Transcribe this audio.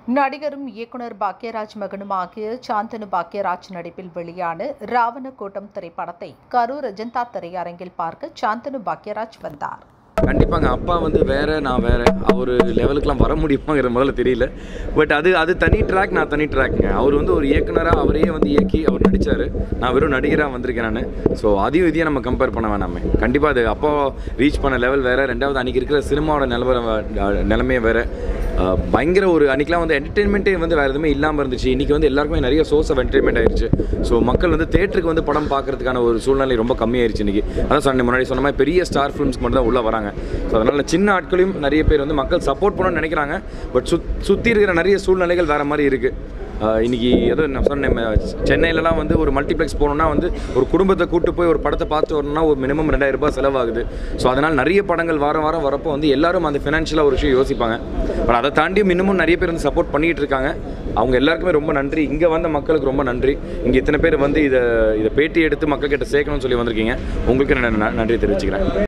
நடிகரும் இயக்குனர் பாக்யராஜ் மகனுமாகிய சாந்தனு பாக்யராஜ் நடிப்பில் வெளியான ராவண கூட்டம் திரைப்படத்தை கரூர் அஜந்தா திரையரங்கில் பார்க்க சாந்தனு பாக்யராஜ் வந்தார் கண்டிப்பாங்க அப்பா வந்து வேற நான் வேற அவர் லெவலுக்குலாம் வர முடியுமாங்கிற முதல்ல தெரியல பட் அது அது தனி ட்ராக் நான் தனி ட்ராக்ங்க அவர் வந்து ஒரு இயக்குனராக அவரே வந்து இயக்கி அவர் நடித்தார் நான் வெறும் நடிகராக வந்திருக்கேன் நான் ஸோ அதையும் இதையும் நம்ம கம்பேர் பண்ண வேணாமே கண்டிப்பாக அது அப்பா ரீச் பண்ண லெவல் வேறு ரெண்டாவது அன்றைக்கி இருக்கிற சினிமாவோட நிலவரம் வே- நிலைமையே வேறு பயங்கர ஒரு அன்றைக்கெலாம் வந்து என்டர்டெயின்மெண்ட்டே வந்து வேறு எதுவுமே இல்லாமல் இருந்துச்சு இன்றைக்கி வந்து எல்லாருக்குமே நிறைய சோர்ஸ் ஆஃப் என்டர்டெயின்மெண்ட் ஆயிருச்சு ஸோ மக்கள் வந்து தேட்டருக்கு வந்து படம் பார்க்கறதுக்கான ஒரு சூழ்நிலை ரொம்ப கம்மியாயிருச்சு இன்றைக்கி அதான் சொன்னேன் முன்னாடி சொன்ன மாதிரி பெரிய ஸ்டார் ஃபிலிம்ஸ்க்கு மட்டும் தான் உள்ளே வராங்க ஸோ அதனால் சின்ன ஆட்களையும் நிறைய பேர் வந்து மக்கள் சப்போர்ட் பண்ணணும்னு நினைக்கிறாங்க பட் சுத் சுற்றி இருக்கிற நிறைய சூழ்நிலைகள் வேறு மாதிரி இருக்குது ஆஹ் இன்னைக்கு ஏதோ நான் சொன்னேன் ம- சென்னையிலலாம் வந்து ஒரு மல்டிப்ளெக்ஸ் போகணுன்னா வந்து ஒரு குடும்பத்தை கூட்டு போய் ஒரு படத்தை பார்த்து வரணும்னா ஒரு மினிமம் ரெண்டாயிரம் ரூபாய் செலவாகுது ஸோ அதனால் நிறைய படங்கள் வாரம் வாரம் வரப்போ வந்து எல்லாரும் அந்த ஃபினான்ஷியலாக ஒரு விஷயம் யோசிப்பாங்க பட் அதை தாண்டி இன்னமும் நிறைய பேர் வந்து சப்போர்ட் பண்ணிட்டு இருக்காங்க அவங்க எல்லாருக்குமே ரொம்ப நன்றி இங்கே வந்த மக்களுக்கு ரொம்ப நன்றி இங்கே இத்தனை பேர் வந்து இதை இதை பேட்டி எடுத்து மக்கள்கிட்ட சேர்க்கணும்னு சொல்லி வந்திருக்கீங்க உங்களுக்கு நான் ந- நன்றி தெரிவிச்சுக்கிறேன்